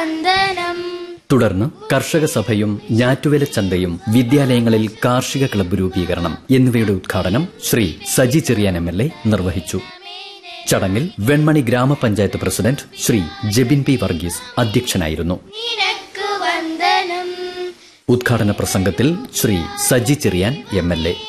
വന്ദനം തുടർന്ന് കർഷക സഭയും ഞാറ്റുവേല ചന്തയും വിദ്യാലയങ്ങളിൽ കാർഷിക ക്ലബ്ബ് രൂപീകരണം എന്നിവയുടെ ഉദ്ഘാടനം Shri Saji Cherian M L A നിർവഹിച്ചു ചടങ്ങിൽ വെൺമണി ഗ്രാമപഞ്ചായത്ത് പ്രസിഡന്റ് ശ്രീ ജെബിൻ പി വർഗീസ് അധ്യക്ഷനായിരുന്നു നിനക്ക് വന്ദനം ഉദ്ഘാടന പ്രസംഗത്തിൽ Shri Saji Cherian M L A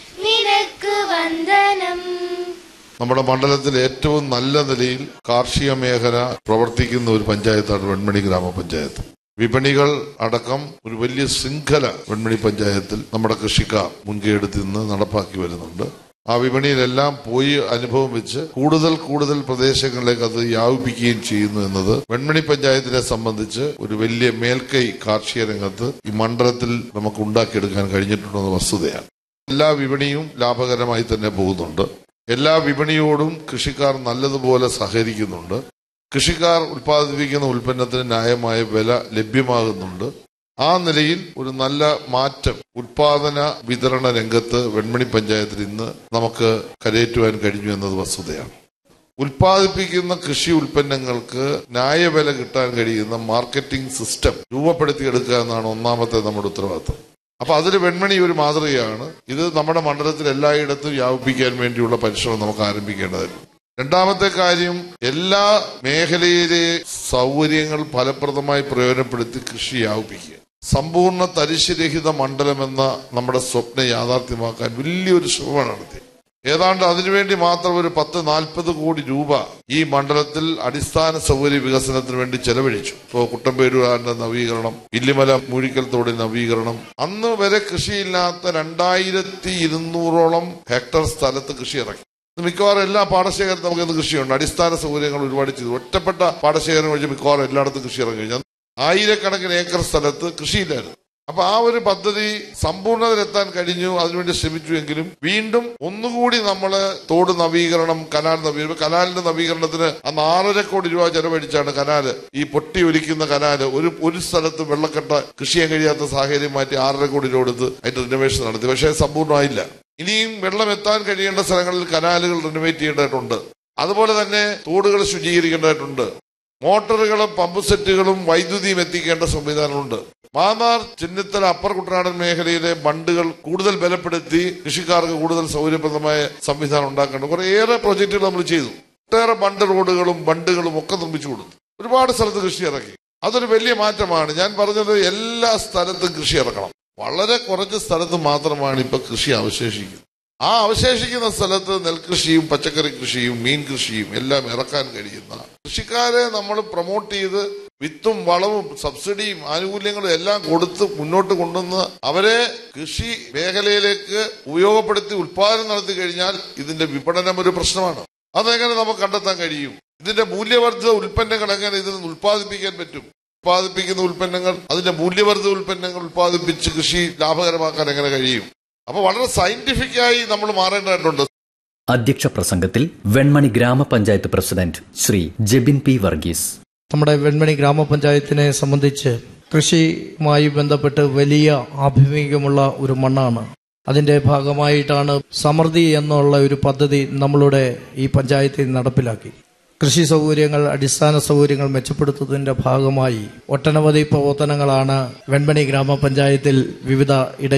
നിനക്ക് വന്ദനം നമ്മുടെ മണ്ഡലത്തിൽ ഏറ്റവും നല്ല നിലയിൽ കാർഷിക മേഖല പ്രവർത്തിക്കുന്ന ഒരു പഞ്ചായത്താണ് വെൺമണി ഗ്രാമപഞ്ചായത്ത് വിപണികൾ അടക്കം ഒരു വലിയ ശൃംഖല വെൺമണി പഞ്ചായത്തിൽ നമ്മുടെ കൃഷിക്കാർ മുൻകൈയെടുത്ത് നിന്ന് നടപ്പാക്കി വരുന്നുണ്ട് ആ വിപണിയിലെല്ലാം പോയി അനുഭവം വെച്ച് കൂടുതൽ കൂടുതൽ പ്രദേശങ്ങളിലേക്ക് അത് വ്യാപിപ്പിക്കുകയും ചെയ്യുന്നു എന്നത് വെൺമണി പഞ്ചായത്തിനെ സംബന്ധിച്ച് ഒരു വലിയ മേൽക്കൈ കാർഷിക രംഗത്ത് ഈ മണ്ഡലത്തിൽ നമുക്ക് ഉണ്ടാക്കിയെടുക്കാൻ കഴിഞ്ഞിട്ടുണ്ടെന്ന വസ്തുതയാണ് എല്ലാ വിപണിയും ലാഭകരമായി തന്നെ പോകുന്നുണ്ട് എല്ലാ വിപണിയോടും കൃഷിക്കാർ നല്ലതുപോലെ സഹകരിക്കുന്നുണ്ട് കൃഷിക്കാർ ഉൽപ്പാദിപ്പിക്കുന്ന ഉൽപ്പന്നത്തിന് ന്യായമായ വില ലഭ്യമാകുന്നുണ്ട് ആ നിലയിൽ ഒരു നല്ല മാറ്റം ഉൽപാദന വിതരണ രംഗത്ത് വെൺമണി പഞ്ചായത്തിൽ ഇന്ന് നമുക്ക് കരയേറ്റുവാൻ കഴിഞ്ഞു എന്നത് വസ്തുതയാണ് ഉൽപ്പാദിപ്പിക്കുന്ന കൃഷി ഉൽപ്പന്നങ്ങൾക്ക് ന്യായവില കിട്ടാൻ കഴിയുന്ന മാർക്കറ്റിംഗ് സിസ്റ്റം രൂപപ്പെടുത്തിയെടുക്കുക എന്നാണ് ഒന്നാമത്തെ നമ്മുടെ ഉത്തരവാദിത്വം അപ്പൊ അതിൽ വെൺമണി ഒരു മാതൃകയാണ് ഇത് നമ്മുടെ മണ്ഡലത്തിൽ എല്ലായിടത്തും വ്യാപിപ്പിക്കാൻ വേണ്ടിയുള്ള പരിശ്രമം നമുക്ക് ആരംഭിക്കേണ്ടതായിരുന്നു രണ്ടാമത്തെ കാര്യം എല്ലാ മേഖലയിലെ സൗകര്യങ്ങൾ ഫലപ്രദമായി പ്രയോജനപ്പെടുത്തി കൃഷി വ്യാപിപ്പിക്കുക സമ്പൂർണ്ണ തരിശുരഹിത മണ്ഡലം എന്ന നമ്മുടെ സ്വപ്നം യാഥാർത്ഥ്യമാക്കാൻ വലിയൊരു ശ്രമമാണ് നടത്തി ഏതാണ്ട് അതിനുവേണ്ടി മാത്രം ഒരു പത്ത് നാൽപ്പത് കോടി രൂപ ഈ മണ്ഡലത്തിൽ അടിസ്ഥാന സൗകര്യ വികസനത്തിന് വേണ്ടി ചെലവഴിച്ചു ഇപ്പോൾ കുട്ടമ്പേരൂരാന്റെ നവീകരണം ഇല്ലിമല മൂഴിക്കൽ തോടിന്റെ നവീകരണം അന്ന് വരെ കൃഷിയില്ലാത്ത രണ്ടായിരത്തി ഇരുന്നൂറോളം ഹെക്ടർ സ്ഥലത്ത് കൃഷി ഇറക്കി മിക്കവാറും എല്ലാ പാടശേഖരത്തും നമുക്ക് ഇന്ന് കൃഷിയുണ്ട് അടിസ്ഥാന സൗകര്യങ്ങൾ ഒരുപാട് ചെയ്തു ഒറ്റപ്പെട്ട പാടശേഖരം വഴി മിക്കവാറും എല്ലായിടത്തും കൃഷി ഇറങ്ങി കഴിഞ്ഞാൽ ആയിരക്കണക്കിന് ഏക്കർ സ്ഥലത്ത് കൃഷിയില്ലായിരുന്നു അപ്പൊ ആ ഒരു പദ്ധതി സമ്പൂർണ്ണതയിലെത്താൻ കഴിഞ്ഞു അതിനുവേണ്ടി ശ്രമിച്ചുവെങ്കിലും വീണ്ടും ഒന്നുകൂടി നമ്മള് തോട് നവീകരണം കനാൽ നവീകരണം കനാലിന്റെ നവീകരണത്തിന് അന്ന് ആറര കോടി രൂപ ചെലവഴിച്ചാണ് കനാല് ഈ പൊട്ടി ഒലിക്കുന്ന കനാല് ഒരു ഒരു സ്ഥലത്ത് വെള്ളക്കെട്ട കൃഷി ചെയ്യാൻ കഴിയാത്ത സാഹചര്യം മാറ്റി ആറര കോടി രൂപ കൊടുത്ത് അതിന്റെ റിനോവേഷൻ നടത്തി പക്ഷേ സമ്പൂർണ്ണമായില്ല ഇനിയും വെള്ളം എത്താൻ കഴിയേണ്ട സ്ഥലങ്ങളിൽ കനാലുകൾ റിനോവേറ്റ് ചെയ്യേണ്ടതായിട്ടുണ്ട് അതുപോലെ തന്നെ തോടുകൾ ശുചീകരിക്കേണ്ടതായിട്ടുണ്ട് മോട്ടോറുകളും പമ്പ് സെറ്റുകളും വൈദ്യുതിയും എത്തിക്കേണ്ട സംവിധാനമുണ്ട് മാന്നാർ ചിന്നത്തല അപ്പർ കുട്ടനാടൻ മേഖലയിലെ ബണ്ടുകൾ കൂടുതൽ ബലപ്പെടുത്തി കൃഷിക്കാർക്ക് കൂടുതൽ സൗകര്യപ്രദമായ സംവിധാനം ഉണ്ടാക്കേണ്ട കുറേയേറെ പ്രൊജക്ടുകൾ നമ്മൾ ചെയ്തു ഒട്ടേറെ ബണ്ട് റോഡുകളും ബണ്ടുകളും ഒക്കെ നിർമ്മിച്ചു കൊടുത്തു ഒരുപാട് സ്ഥലത്ത് കൃഷി ഇറക്കി അതൊരു വലിയ മാറ്റമാണ് ഞാൻ പറഞ്ഞത് എല്ലാ സ്ഥലത്തും കൃഷി ഇറക്കണം വളരെ കുറച്ച് സ്ഥലത്ത് മാത്രമാണ് ഇപ്പൊ കൃഷി അവശേഷിക്കുന്നത് ആ അവശേഷിക്കുന്ന സ്ഥലത്ത് നെൽകൃഷിയും പച്ചക്കറി കൃഷിയും മീൻ കൃഷിയും എല്ലാം ഇറക്കാൻ കഴിയുന്ന കൃഷിക്കാരെ നമ്മൾ പ്രൊമോട്ട് ചെയ്ത് വിത്തും വളവും സബ്സിഡിയും ആനുകൂല്യങ്ങളും എല്ലാം കൊടുത്ത് മുന്നോട്ട് കൊണ്ടുവന്ന് അവരെ കൃഷി മേഖലയിലേക്ക് ഉപയോഗപ്പെടുത്തി ഉൽപാദനം നടത്തി കഴിഞ്ഞാൽ ഇതിന്റെ വിപണനം ഒരു പ്രശ്നമാണ് അതെങ്ങനെ നമുക്ക് കണ്ടെത്താൻ കഴിയും ഇതിന്റെ മൂല്യവർദ്ധിത ഉൽപ്പന്നങ്ങൾ എങ്ങനെ ഇതിൽ നിന്ന് ഉൽപ്പാദിപ്പിക്കാൻ പറ്റും ഉൽപ്പാദിപ്പിക്കുന്ന ഉൽപ്പന്നങ്ങൾ അതിന്റെ മൂല്യവർദ്ധിത ഉൽപ്പന്നങ്ങൾ ഉൽപ്പാദിപ്പിച്ച് കൃഷി ലാഭകരമാക്കാൻ എങ്ങനെ കഴിയും അപ്പൊ വളരെ സയന്റിഫിക് ആയി നമ്മൾ മാറേണ്ടതായിട്ടുണ്ട് അധ്യക്ഷ പ്രസംഗത്തിൽ വെൺമണി ഗ്രാമപഞ്ചായത്ത് പ്രസിഡന്റ് ശ്രീ ജെബിൻ പി വർഗീസ് നമ്മുടെ വെൺമണി ഗ്രാമപഞ്ചായത്തിനെ സംബന്ധിച്ച് കൃഷിയുമായി ബന്ധപ്പെട്ട് വലിയ ആഭിമുഖ്യമുള്ള ഒരു മണ്ണാണ് അതിന്റെ ഭാഗമായിട്ടാണ് സമൃദ്ധി എന്നുള്ള ഒരു പദ്ധതി നമ്മളുടെ ഈ പഞ്ചായത്തിൽ നടപ്പിലാക്കി കൃഷി സൗകര്യങ്ങൾ അടിസ്ഥാന സൗകര്യങ്ങൾ മെച്ചപ്പെടുത്തുന്നതിന്റെ ഭാഗമായി ഒട്ടനവധി പ്രവർത്തനങ്ങളാണ് വെൺമണി ഗ്രാമപഞ്ചായത്തിൽ വിവിധ ഇട